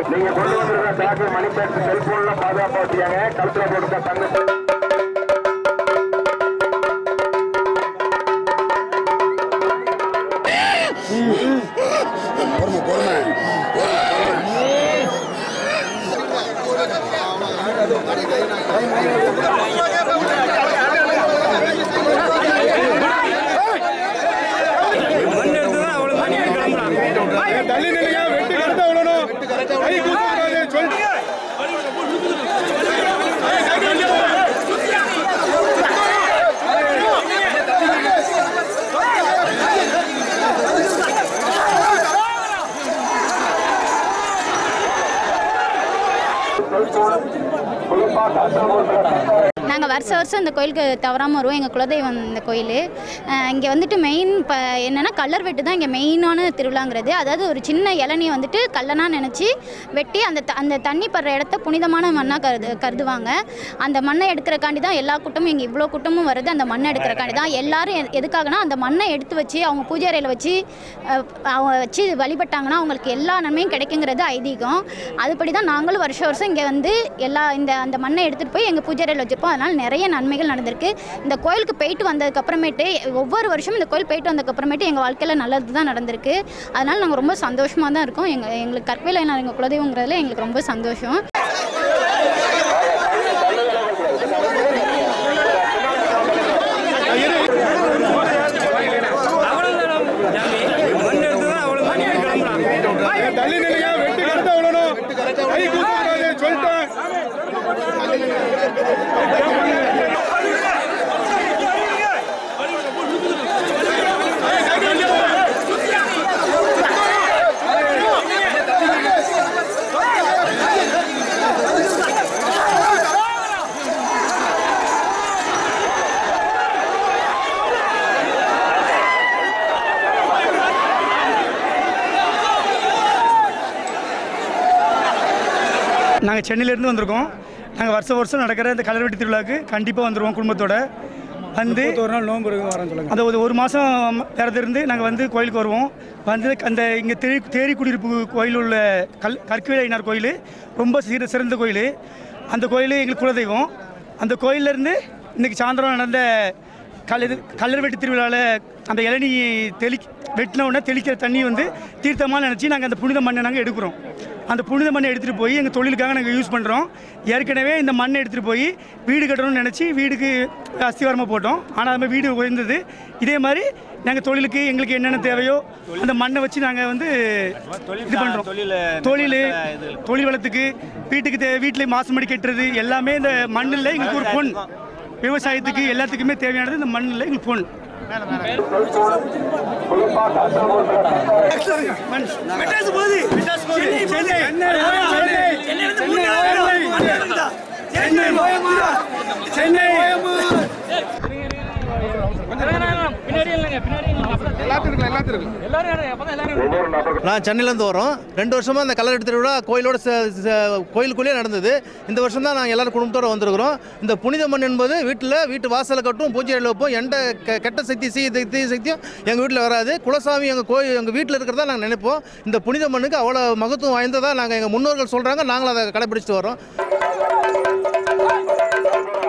நீங்க கொண்டு வந்திருக்க பேக்கு மணி பேக்கு செல்போன்ல பாதுகாப்பா வச்சுக்காங்க கழுத்துல போட்டுக்க தங்க தள்ளி நில்லுங்க வெட்டு கரெக்டா விழணும் கை கூடாது சொல்லிட்டு செல்போன் குறிப்பா கழுத்துல போட்டுக்க நாங்கள் வருஷம் வருஷம் இந்த கோயிலுக்கு தவறாமல் வருவோம் எங்கள் குலதெய்வம் இந்த கோயில் இங்கே வந்துட்டு மெயின் இப்போ என்னென்னா கல்லர் வெட்டு தான் இங்கே மெயினான திருவிழாங்கிறது அதாவது ஒரு சின்ன இளநியை வந்துட்டு கல்லனா நினச்சி வெட்டி அந்த த- அந்த தண்ணி படுற இடத்த புனிதமான மண்ணாக கருது கருதுவாங்க அந்த மண்ணை எடுக்கிறக்காண்டி தான் எல்லா கூட்டமும் இங்கே இவ்வளோ கூட்டமும் வருது அந்த மண்ணை எடுக்கிறக்காண்டி தான் எல்லாரும் எது- எதுக்காகனா அந்த மண்ணை எடுத்து வச்சு அவங்க பூஜை அறையில் வச்சு அஹ், அவங்க வச்சு வழிபட்டாங்கன்னா அவங்களுக்கு எல்லா நன்மையும் கிடைக்குங்கிறது ஐதீகம் அதுபடி தான் நாங்களும் வருஷம் வருஷம் இங்கே வந்து எல்லா இந்த அந்த மண்ணை எடுத்துகிட்டு போய் எங்கள் பூஜை அறையில் வச்சுருப்போம் அதனால் நிறைய நன்மைகள் நடந்திருக்கு இந்த கோயிலுக்கு போயிட்டு வந்ததுக்கு அப்புறமேட்டு ஒவ்வொரு வருஷமும் இந்த கோயில் போயிட்டு வந்ததுக்கு அப்புறமேட்டு எங்கள் வாழ்க்கையில் நல்லது தான் நடந்திருக்கு அதனால் நாங்கள் ரொம்ப சந்தோஷமாக தான் இருக்கோம் எங்கள் எங்களுக்கு கற்கையில் எங்கள் குலதெய்வங்கிறதுல எங்களுக்கு ரொம்ப சந்தோஷம் தள்ளி நில்லுங்க வெட்டு கரெக்டா விழணும் கை கூடாது சொல்லிட்டேன் நாங்கள் சென்னையிலேருந்து வந்திருக்கோம் நாங்கள் வருஷம் வருஷம் நடக்கிற இந்த கலர்வெட்டி திருவிழாவுக்கு கண்டிப்பாக வந்துடுவோம் குடும்பத்தோட வந்து ஒரு நாள் நோன்பு இருக்கு வரேன் சொல்லுங்க அந்த ஒரு ஒரு மாதம் இருந்து நாங்கள் வந்து கோயிலுக்கு வருவோம் வந்து அந்த இங்கே தேரி தேரி குடியிருப்பு கோயில் உள்ள கல் கற்கிழையினார் கோயில் ரொம்ப சிற சிறந்த கோயில் அந்த கோயில் எங்களுக்கு குலதெய்வம் அந்த கோயிலேருந்து இன்றைக்கி சாயந்தரம் நடந்த கல் இது கல்லர் வெட்டி திருவிழாவில் அந்த இளநீ தெளி வெட்டின உடனே தெளிக்கிற தண்ணி வந்து தீர்த்தமாக நினச்சி நாங்கள் அந்த புனித மண்ணை நாங்கள் எடுக்கிறோம் அந்த புனித மண்ணை எடுத்துகிட்டு போய் எங்கள் தொழிலுக்காக நாங்கள் யூஸ் பண்ணுறோம் ஏற்கனவே இந்த மண்ணை எடுத்துகிட்டு போய் வீடு கட்டணும்னு நினச்சி வீடுக்கு அஸ்திவாரமாக போட்டோம் ஆனால் அது மாதிரி வீடு உயர்ந்தது இதே மாதிரி நாங்கள் தொழிலுக்கு எங்களுக்கு என்னென்ன தேவையோ அந்த மண்ணை வச்சு நாங்கள் வந்து இது பண்ணுறோம் தொழில் தொழில் வளத்துக்கு வீட்டுக்கு தே வீட்டில் மாசுமடி கட்டுறது எல்லாமே இந்த மண்ணில் எங்களுக்கு ஒரு பொன் விவசாயத்துக்கு எல்லாத்துக்குமே தேவையானது இந்த மண்ணில் எங்களுக்கு பொன் குறிப்பா கழுத்துல போட்டுக்க ஒவ்வொரு நபருக்கும் நான் சென்னையிலேருந்து வரோம் ரெண்டு வருஷமாக அந்த கலர் திருவிழா கோயிலோட ச- ச- கோயிலுக்குள்ளேயே நடந்தது இந்த வருஷம் தான் நாங்கள் எல்லாரும் குடும்பத்தோடு வந்திருக்கிறோம் இந்த புனித மண் என்பது வீட்டில் வீட்டு வாசலை கட்டும் பூஜை அறையில் வைப்போம் எந்த கெ- கெட்ட சக்தி சீ தீய சக்தியும் எங்கள் வீட்டில் வராது குலசாமி எங்கள் கோயில் எங்கள் வீட்டில் இருக்கிறதா நாங்கள் நினைப்போம் இந்த புனித மண்ணுக்கு அவ்வளோ மகத்துவம் வாய்ந்ததாக நாங்கள் எங்கள் முன்னோர்கள் சொல்கிறாங்க நாங்களும் அதை கடைபிடிச்சிட்டு வரோம்